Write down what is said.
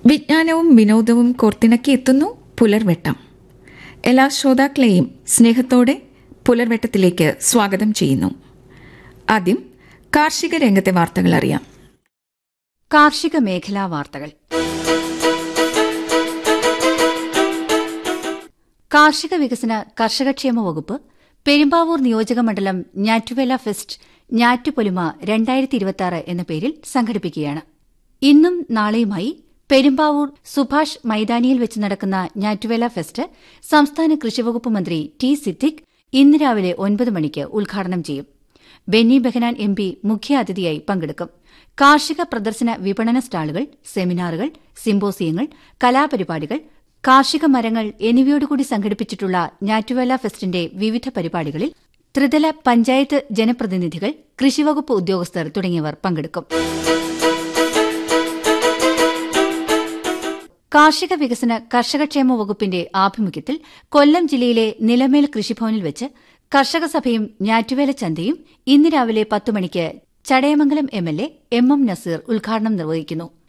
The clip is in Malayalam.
വിജ്ഞാനവും വിനോദവും കോർത്തിണക്കി എത്തുന്നു പുലർവെട്ടം എല്ലാ ശ്രോതാക്കളെയും സ്നേഹത്തോടെ പുലർവെട്ടത്തിലേക്ക് സ്വാഗതം ചെയ്യുന്നു ആദ്യം കാർഷിക രംഗത്തെ വാർത്തകൾ അറിയാം കാർഷിക മേഖലാ വാർത്തകൾ കാർഷിക വികസന കർഷകക്ഷേമ വകുപ്പ് പെരുമ്പാവൂർ നിയോജക മണ്ഡലം ഞാറ്റുവേല ഫെസ്റ്റ് ഞാറ്റുപൊലിമ രണ്ടായിരത്തി ഇരുപത്തിയാറ് എന്ന പേരിൽ സംഘടിപ്പിക്കുകയാണ് ഇന്നും നാളെയുമായി പെരുമ്പാവൂർ സുഭാഷ് മൈതാനിയിൽ വെച്ച് നടക്കുന്ന ഞാറ്റുവേല ഫെസ്റ്റ് സംസ്ഥാന കൃഷിവകുപ്പ് മന്ത്രി ടി സിദ്ദിഖ് ഇന്ന് രാവിലെ ഒൻപത് മണിക്ക് ഉദ്ഘാടനം ചെയ്യും ബെന്നി ബെഹനാൻ എം പി മുഖ്യാതിഥിയായി പങ്കെടുക്കും കാർഷിക പ്രദർശന വിപണന സ്റ്റാളുകൾ സെമിനാറുകൾ സിംബോസിയങ്ങൾ കലാപരിപാടികൾ കാർഷിക മരങ്ങൾ എന്നിവയോടുകൂടി സംഘടിപ്പിച്ചിട്ടുള്ള ഞാറ്റുവേല ഫെസ്റ്റിന്റെ വിവിധ പരിപാടികളിൽ ത്രിതല പഞ്ചായത്ത് ജനപ്രതിനിധികൾ കൃഷിവകുപ്പ് ഉദ്യോഗസ്ഥർ തുടങ്ങിയവർ പങ്കെടുക്കും കാർഷിക വികസന കർഷകക്ഷേമ വകുപ്പിന്റെ ആഭിമുഖ്യത്തിൽ കൊല്ലം ജില്ലയിലെ നിലമേൽ കൃഷിഭവനിൽ വെച്ച് കർഷക സഭയും ഞാറ്റുവേല ചന്തയും ഇന്ന് രാവിലെ പത്ത് മണിക്ക് Chadayamangalam M L A M M Naseer ഉദ്ഘാടനം നിർവഹിക്കുന്നു